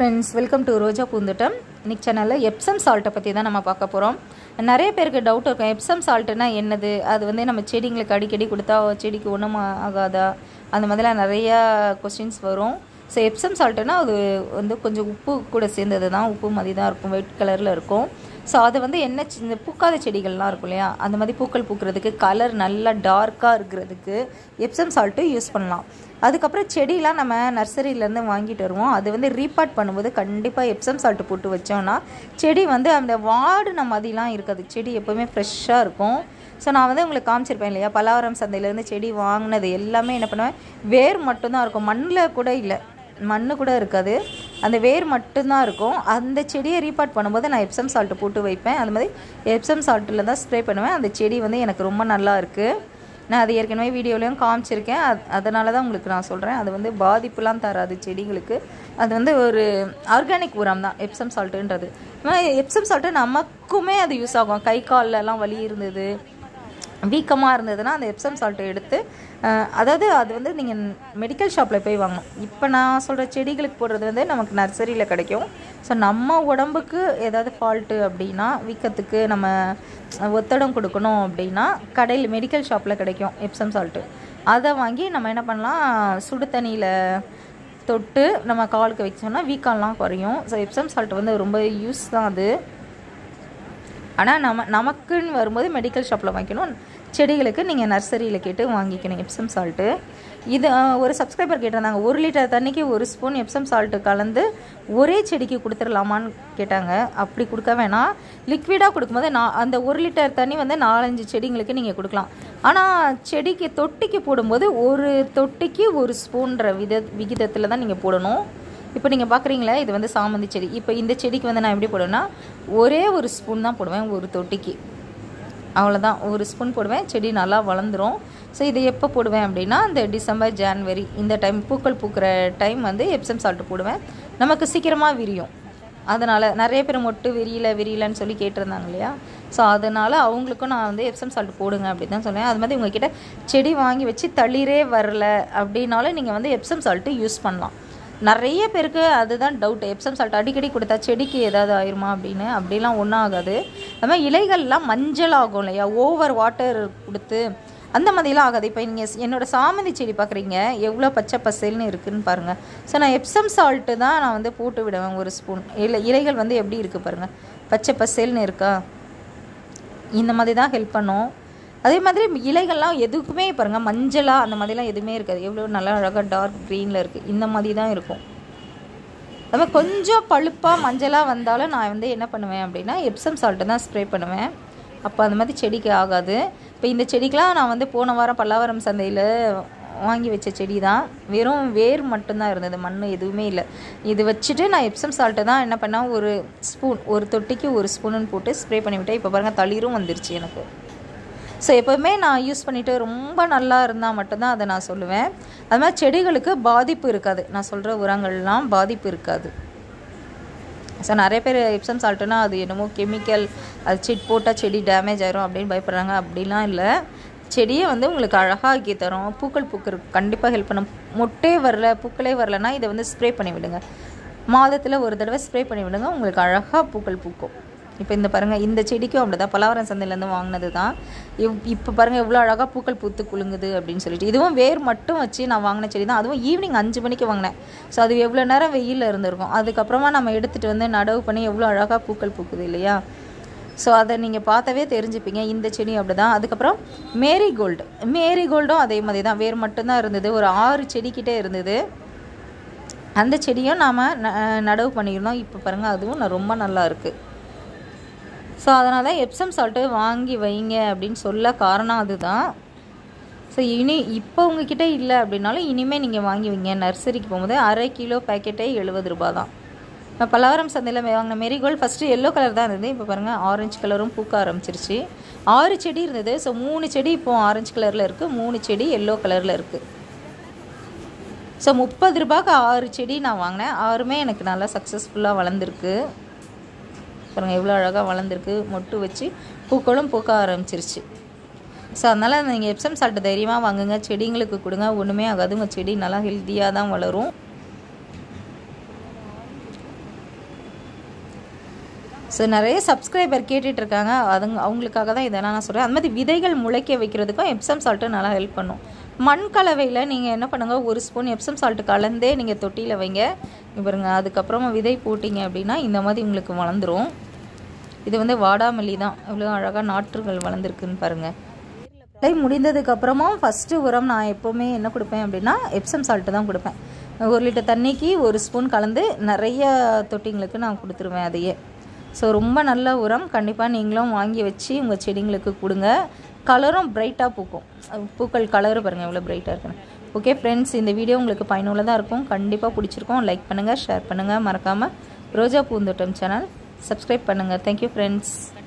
friends welcome to ரோஜா பூந்தோட்டம் இன்னைக்கு சேனலில் எப்சம் சால்ட்டை பற்றி தான் நம்ம பார்க்க போகிறோம் நிறைய பேருக்கு டவுட் இருக்கும் எப்சம் சால்ட்டுனா என்னது அது வந்து நம்ம செடிங்களுக்கு அடிக்கடி கொடுத்தா செடிக்கு ஒன்றும் ஆகாதா அந்த மாதிரிலாம் நிறையா கொஸ்டின்ஸ் வரும் ஸோ எப்சம் சால்ட்டுனா அது வந்து கொஞ்சம் உப்பு கூட சேர்ந்தது தான் உப்பு மாதிரி தான் இருக்கும் ஒயிட் கலரில் இருக்கும் ஸோ அது வந்து என்ன சி- இந்த பூக்காத செடிகள்லாம் இருக்கும் இல்லையா அந்த மாதிரி பூக்கள் பூக்கிறதுக்கு கலர் நல்லா டார்க்காக இருக்கிறதுக்கு எப்சம் சால்ட்டு யூஸ் பண்ணலாம் அதுக்கப்புறம் செடியெலாம் நம்ம நர்சரியிலேருந்து வாங்கிட்டு வருவோம் அது வந்து ரீபார்ட் பண்ணும்போது கண்டிப்பாக எப்சம் சால்ட்டு போட்டு வச்சோம்னா செடி வந்து அந்த வாடின மாதிரிலாம் இருக்காது செடி எப்போவுமே ஃப்ரெஷ்ஷாக இருக்கும் ஸோ நான் வந்து உங்களுக்கு காமிச்சிருப்பேன் இல்லையா பலாவரம் சந்தையிலேருந்து செடி வாங்கினது எல்லாமே என்ன பண்ணுவேன் வேர் மட்டும்தான் இருக்கும் மண்ணில் கூட இல்லை மண்ணு கூட இருக்காது அந்த வேர் மட்டும்தான் இருக்கும் அந்த செடியை ரீபார்ட் பண்ணும்போது நான் எப்சம் சால்ட்டு போட்டு வைப்பேன் அது மாதிரி எப்சம் சால்ட்டில் தான் ஸ்ப்ரே பண்ணுவேன் அந்த செடி வந்து எனக்கு ரொம்ப நல்லா இருக்குது நான் அது ஏற்கனவே வீடியோலையும் காமிச்சிருக்கேன் அது அதனால தான் உங்களுக்கு நான் சொல்கிறேன் அது வந்து பாதிப்புலாம் தராது செடிகளுக்கு அது வந்து ஒரு ஆர்கானிக் உரம் தான் எப்சம் சால்ட்டுன்றது எப்சம் சால்ட்டு நமக்குமே அது யூஸ் ஆகும் கை கால்லலாம் வலி இருந்தது வீக்கமாக இருந்ததுன்னா அந்த எப்சம் சால்ட்டை எடுத்து அஹ், அதாவது அது வந்து நீங்கள் மெடிக்கல் ஷாப்பில் போய் வாங்கணும் இப்போ நான் சொல்கிற செடிகளுக்கு போடுறது வந்து நமக்கு நர்சரியில் கிடைக்கும் ஸோ நம்ம உடம்புக்கு ஏதாவது ஃபால்ட்டு அப்படின்னா வீக்கத்துக்கு நம்ம ஒத்தடம் கொடுக்கணும் அப்படின்னா கடையில் மெடிக்கல் ஷாப்பில் கிடைக்கும் எப்சம் சால்ட்டு அதை வாங்கி நம்ம என்ன பண்ணலாம் சுடு தண்ணியில் தொட்டு நம்ம காலுக்கு வச்சோம்னா வீக்கம்லாம் குறையும் ஸோ எப்சம் சால்ட் வந்து ரொம்ப யூஸ் தான் அது ஆனால் நம்ம நமக்குன்னு வரும்போது மெடிக்கல் ஷாப்பில் வாங்கிக்கணும் செடிகளுக்கு நீங்கள் நர்சரியில் கேட்டு வாங்கிக்கணும் எப்சம் சால்ட்டு இது அஹ், ஒரு சப்ஸ்கிரைபர் கேட்டிருந்தாங்க ஒரு லிட்டர் தண்ணிக்கு ஒரு ஸ்பூன் எப்சம் சால்ட்டு கலந்து ஒரே செடிக்கு கொடுத்துடலாமான்னு கேட்டாங்க அப்படி கொடுக்க வேணாம் லிக்விடாக கொடுக்கும்போது நான் அந்த ஒரு லிட்டர் தண்ணி வந்து நாலஞ்சு செடிங்களுக்கு நீங்கள் கொடுக்கலாம் ஆனால் செடிக்கு தொட்டிக்கு போடும்போது ஒரு தொட்டிக்கு ஒரு ஸ்பூன்ற வித விகிதத்தில் தான் நீங்கள் போடணும் இப்போ நீங்கள் பார்க்குறீங்களா இது வந்து சாமந்தி செடி இப்போ இந்த செடிக்கு வந்து நான் எப்படி போடுவேன்னா ஒரே ஒரு ஸ்பூன் தான் போடுவேன் ஒரு தொட்டிக்கு அவ்வளோதான் ஒரு ஸ்பூன் போடுவேன் செடி நல்லா வளர்ந்துரும் ஸோ இதை எப்போ போடுவேன் அப்படின்னா இந்த டிசம்பர் ஜான்வரி இந்த டைம் பூக்கள் பூக்கிற டைம் வந்து எப்சம் சால்ட்டு போடுவேன் நமக்கு சீக்கிரமாக விரியும் அதனால் நிறைய பேர் மொட்டு விரியல விரியலன்னு சொல்லி கேட்டிருந்தாங்க இல்லையா ஸோ அதனால் அவங்களுக்கும் நான் வந்து எப்சம் சால்ட் போடுங்க அப்படின்னு தான் சொன்னேன் அது மாதிரி உங்ககிட்ட செடி வாங்கி வச்சு தளிரே வரல அப்படின்னாலும் நீங்கள் வந்து எப்சம் சால்ட்டு யூஸ் பண்ணலாம் நிறைய பேருக்கு அதுதான் டவுட் எப்சம் சால்ட் அடிக்கடி கொடுத்தா செடிக்கு ஏதாவது ஆயிருமா அப்படின்னு அப்படிலாம் ஒன்றும் ஆகாது அது மாதிரி இலைகள்லாம் மஞ்சள் ஆகும் இல்லையா ஓவர் வாட்டர் கொடுத்து அந்த மாதிரிலாம் ஆகாது இப்போ நீங்கள் என்னோட சாமந்தி செடி பார்க்குறீங்க எவ்வளோ பச்சை பசேல்னு இருக்குன்னு பாருங்கள் ஸோ நான் எப்சம் சால்ட்டு தான் நான் வந்து போட்டு விடுவேன் ஒரு ஸ்பூன் இல்லை இலைகள் வந்து எப்படி இருக்குது பாருங்கள் பச்சை பசேல்னு இருக்கா இந்த மாதிரி தான் ஹெல்ப் பண்ணும் அதே மாதிரி இலைகள்லாம் எதுக்குமே பாருங்கள் மஞ்சளாக அந்த மாதிரிலாம் எதுவுமே இருக்காது எவ்வளோ நல்லா அழகாக டார்க் க்ரீனில் இருக்குது இந்த மாதிரி தான் இருக்கும் அது மாதிரி கொஞ்சம் பழுப்பாக மஞ்சளாக வந்தாலும் நான் வந்து என்ன பண்ணுவேன் அப்படின்னா எப்சம் சால்ட்டு தான் ஸ்ப்ரே பண்ணுவேன் அப்போ அந்த மாதிரி செடிக்கு ஆகாது இப்போ இந்த செடிக்கெலாம் நான் வந்து போன வாரம் பல்லாவரம் சந்தையில் வாங்கி வச்ச செடி தான் வெறும் வேர் மட்டும்தான் இருந்தது மண் எதுவுமே இல்லை இது வச்சுட்டு நான் எப்சம் சால்ட்டு தான் என்ன பண்ணேன் ஒரு ஸ்பூன் ஒரு தொட்டிக்கு ஒரு ஸ்பூனுன்னு போட்டு ஸ்ப்ரே பண்ணிவிட்டேன் இப்போ பாருங்கள் தளிரும் வந்துருச்சு எனக்கு ஸோ எப்போவுமே நான் யூஸ் பண்ணிவிட்டு ரொம்ப நல்லா இருந்தால் மட்டும்தான் அதை நான் சொல்லுவேன் அது மாதிரி செடிகளுக்கு பாதிப்பு இருக்காது நான் சொல்கிற உரங்கள்லாம் பாதிப்பு இருக்காது ஸோ நிறைய பேர் எப்சம் சால்ட்டுனா அது என்னமோ கெமிக்கல் அது சிட் போட்டால் செடி டேமேஜ் ஆயிரும் அப்படின்னு பயப்படுறாங்க அப்படிலாம் இல்லை செடியை வந்து உங்களுக்கு அழகாக்கி தரும் பூக்கள் பூக்கிறதுக்கு கண்டிப்பாக ஹெல்ப் பண்ணும் மொட்டே வரல பூக்களே வரலன்னா இதை வந்து ஸ்ப்ரே பண்ணி விடுங்க மாதத்தில் ஒரு தடவை ஸ்ப்ரே பண்ணி விடுங்க உங்களுக்கு அழகாக பூக்கள் பூக்கும் இப்போ இந்த பாருங்கள் இந்த செடிக்கும் அப்படி தான் பலாவரம் சந்தையிலேருந்து வாங்கினது தான் இவ் இப்போ பாருங்கள் எவ்வளோ அழகாக பூக்கள் பூத்து குலுங்குது அப்படின்னு சொல்லிட்டு இதுவும் வேர் மட்டும் வச்சு நான் வாங்கின செடி தான் அதுவும் ஈவினிங் அஞ்சு மணிக்கு வாங்கினேன் ஸோ அது எவ்வளோ நேரம் வெயிலில் இருந்திருக்கும் அதுக்கப்புறமா நம்ம எடுத்துகிட்டு வந்து நடவு பண்ணி எவ்வளோ அழகாக பூக்கள் பூக்குது இல்லையா ஸோ அதை நீங்கள் பார்த்தாவே தெரிஞ்சுப்பீங்க இந்த செடி அப்படி தான் அதுக்கப்புறம் மேரிகோல்டு மேரிகோல்டும் அதே மாதிரி தான் வேர் மட்டும்தான் இருந்தது ஒரு ஆறு செடிக்கிட்டே இருந்தது அந்த செடியும் நாம் நடவு பண்ணியிருந்தோம் இப்போ பாருங்கள் அதுவும் நான் ரொம்ப நல்லா இருக்குது ஸோ அதனால தான் எப்சம் சால்ட்டு வாங்கி வைங்க அப்படின்னு சொல்ல காரணம் அதுதான் ஸோ இனி இப்போ உங்ககிட்ட இல்லை அப்படின்னாலும் இனிமேல் நீங்கள் வாங்கி வைங்க நர்சரிக்கு போகும்போது அரை கிலோ பேக்கெட்டே எழுபது ரூபா தான் இப்போ பலவரம் சந்தையில் வாங்கின மேரிகோல்டு ஃபஸ்ட்டு எல்லோ கலர் தான் இருந்தது இப்போ பாருங்கள் ஆரஞ்சு கலரும் பூக்க ஆரம்பிச்சிருச்சு ஆறு செடி இருந்தது ஸோ மூணு செடி இப்போ ஆரஞ்சு கலரில் இருக்குது மூணு செடி எல்லோ கலரில் இருக்குது ஸோ முப்பது ரூபாய்க்கு ஆறு செடி நான் வாங்கினேன் ஆறுமே எனக்கு நல்லா சக்ஸஸ்ஃபுல்லாக வளர்ந்துருக்கு பாருங்கள் எவ்வளோ அழகாக வளர்ந்துருக்கு மொட்டு வச்சு பூக்களும் பூக்க ஆரம்பிச்சிருச்சு ஸோ அதனால் நீங்கள் எப்சம் சால்ட்டு தைரியமாக வாங்குங்க செடிங்களுக்கு கொடுங்க ஒன்றுமே ஆகாது உங்கள் செடி நல்லா ஹெல்த்தியாக தான் வளரும் ஸோ நிறைய சப்ஸ்கிரைபர் கேட்டுட்டு இருக்காங்க அதுங்க அவங்களுக்காக தான் இதெல்லாம் நான் சொல்கிறேன் அந்த மாதிரி விதைகள் முளைக்க வைக்கிறதுக்கும் எப்சம் சால்ட்டு நல்லா ஹெல்ப் பண்ணும் மண் கலவையில் நீங்கள் என்ன பண்ணுங்கள் ஒரு ஸ்பூன் எப்சம் சால்ட்டு கலந்தே நீங்கள் தொட்டியில் வைங்க இங்க பாருங்க அதுக்கப்புறமா விதை போட்டிங்க அப்படின்னா இந்த மாதிரி உங்களுக்கு வளர்ந்துரும் இது வந்து வாடாமல்லி தான் எவ்வளோ அழகாக நாற்றுகள் வளர்ந்துருக்குன்னு பாருங்கள் விலை முடிந்ததுக்கப்புறமா ஃபஸ்ட்டு உரம் நான் எப்போவுமே என்ன கொடுப்பேன் அப்படின்னா எப்சம் சால்ட்டு தான் கொடுப்பேன் ஒரு லிட்டர் தண்ணிக்கு ஒரு ஸ்பூன் கலந்து நிறைய தொட்டிங்களுக்கு நான் கொடுத்துருவேன் அதையே ஸோ ரொம்ப நல்ல உரம் கண்டிப்பாக நீங்களும் வாங்கி வச்சு உங்கள் செடிங்களுக்கு கொடுங்க கலரும் பிரைட்டாக பூக்கும் பூக்கள் கலரு பாருங்கள் எவ்வளோ பிரைட்டாக இருக்குன்னு ஓகே ஃப்ரெண்ட்ஸ் இந்த வீடியோ உங்களுக்கு பயனுள்ளதாக இருக்கும் கண்டிப்பாக பிடிச்சிருக்கும் லைக் பண்ணுங்கள் ஷேர் பண்ணுங்கள் மறக்காமல் ரோஜா பூந்தோட்டம் சேனல் சப்ஸ்கிரைப் பண்ணுங்கள் தேங்க்யூ ஃப்ரெண்ட்ஸ்